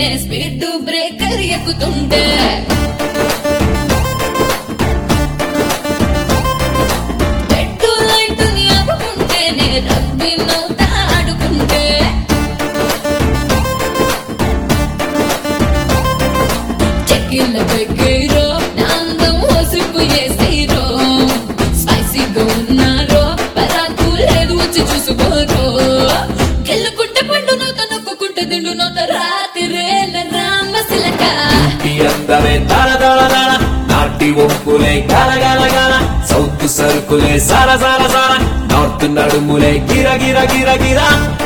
చూస్తుంటేనే speed breaker ఎక్కుతుంటే పెట్టు light ని ఆపుకుంటేనే రబ్బీ నవ్వుతా ఆడుకుంటే చెక్కిళ్ళ పెగ్గేరో నాందం హోసిప్పు చేసేరో స్పైసీగా ఉన్నారో పరాకు లేదు వచ్చి చూసుకోరో గెల్లుకుంటే పండు నోత నొక్కుంటే దిండు నోత రాత్రి రామశిలక ఇంటి అందమే దళ దళ దళ నాటి ఒప్పులే గల గల గల సౌత్ సరుకులే సర సర సర నార్త్ నడుములే గిర గిర గిర గిర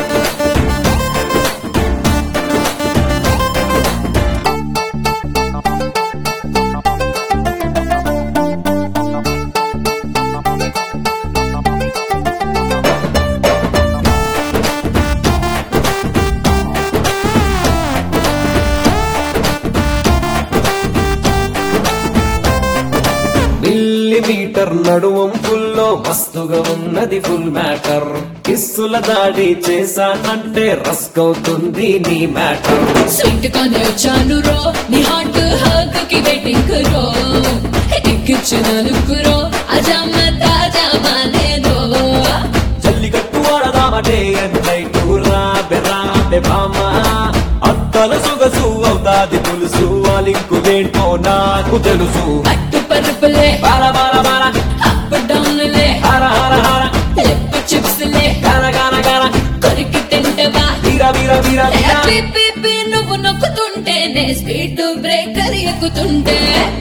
మిల్లీమీటర్ నడువం ఫుల్లో మస్తుగా ఉన్నది ఫుల్ మ్యాటర్ కిస్సుల దాడి చేశానంటే రస్క్ అవుతుంది నీ మ్యాటర్ స్వీట్ గానే వచ్చాను రో నీ హార్ట్ హగ్ కి వెయిటింగ్ రో ఎక్కిచ్చిన లుక్కురో అజామ తాజా మానేరో జల్లికట్టు ఆడదామటే నైటు రాబె రాబె భామ అత్తల సొగసు అవుతాది పులుసు అలింకులేంటో నాకు తెలుసు పట్టు పరుపులే బాల బాల బాల అప్ డౌన్లే హర హర హర లిప్ చిప్స్ లే గన గన గన కొరికి తింటవా వీర వీర వీర వీర పీ పీ పీ నువ్వు నొక్కుతుంటేనే స్పీడ్ బ్రేకర్ ఎక్కుతుంటే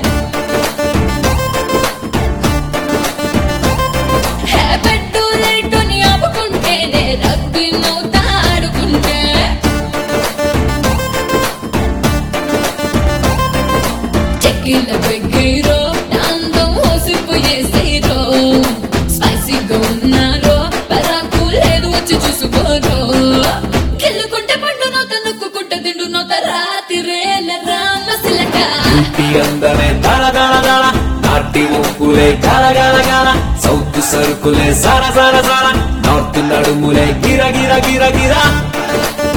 హే పెట్టు లైట్ ని ఆపుకుంటేనే రబ్బీ మౌత ఆడుకుంటే చెక్కిళ్ళ పెగ్గేరో నాందం హోసిప్పు చేసేరో స్పైసీగా ఉన్నారో పరాకు లేదు వచ్చి చూసుకోరో గెల్లుకుంటే పండు నోత నొక్కుంటే తిండు నోత రాత్రి రామశిలక ఇంటి అందమే దళ దళ దళ నాటి ఒప్పులే గల గల గల సౌత్ సరుకులే సర సర సర నార్త్ నడుములే గిర గిర గిర గిర